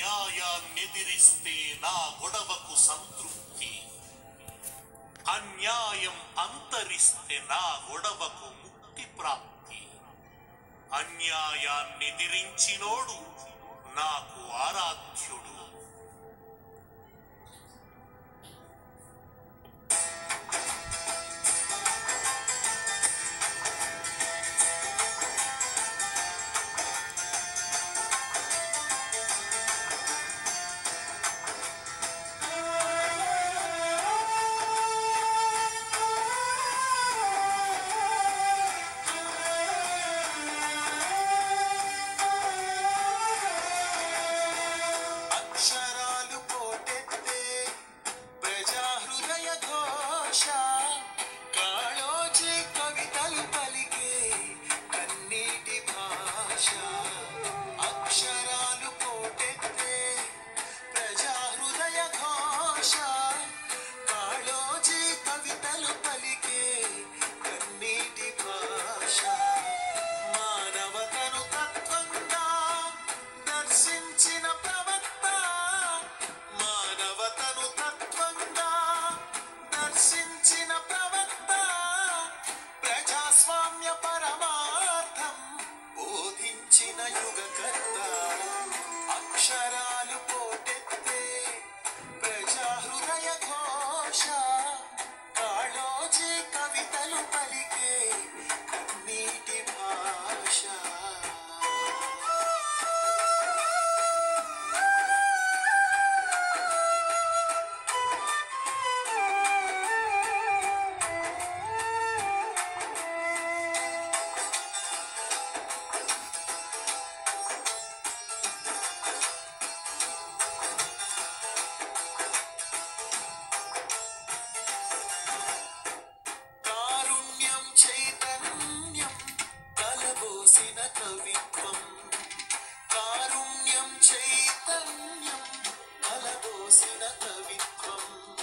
అన్యాయాన్నెదిరిస్తే నా గొడవకు సంతృప్తి అన్యాయం అంతరిస్తే నా గొడవకు ముక్తి ప్రాప్తి అన్యాయాన్నెదిరించినోడు నాకు ఆరాధ్యుడు అక్షరాలు పోటెత్తే ప్రజా హృదయ ఘోష కాళోజీ కవితలు పలికే కన్నీటి భాష అక్షరాలు పోటెత్తే ప్రజా హృదయ ఘోష కాళోజీ కవితలు పలికే కన్నీటి భాష మానవతను తత్వంగా దర్శించిన ప్రవక్త మానవతను తత్వంగా దర్శించిన ప్రవక్త ప్రజాస్వామ్య పరమార్థం బోధించిన యుగకర్త అక్షరాలు పోటెత్తే ప్రజా హృదయ ఘోష కాళోజీ కవితలు పలికే కన్నీటి భాష కారుణ్యం చైతన్యం కలబోసిన కవిత్వం కారుణ్యం చైతన్యం కలబోసిన కవిత్వం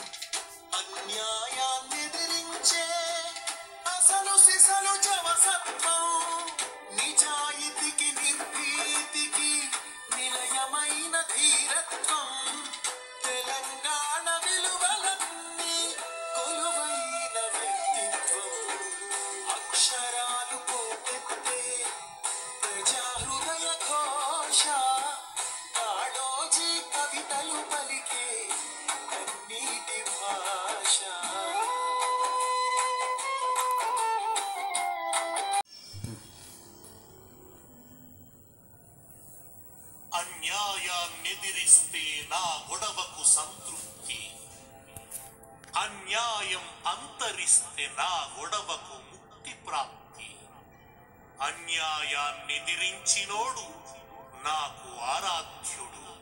అన్యాయాన్నెదిరించే అసలు సిసలు జవసత్వం నిజాయితీకి నిర్భీతికి నిలయమైన ధీరత్వం తెలంగాణ విలువలన్నీ కొలువైన వ్యక్తిత్వం అక్షరాలు పోటెత్తే ప్రజా హృదయ ఘోష కాళోజీ కవితలు పలికే కన్నీటి భాష అన్యాయాన్నెదిరిస్తే నా గొడవకు సంతృప్తి అన్యాయం అంతరిస్తే నా గొడవకు ముక్తి ప్రాప్తి అన్యాయాన్నెదిరించినోడు నాకు ఆరాధ్యుడు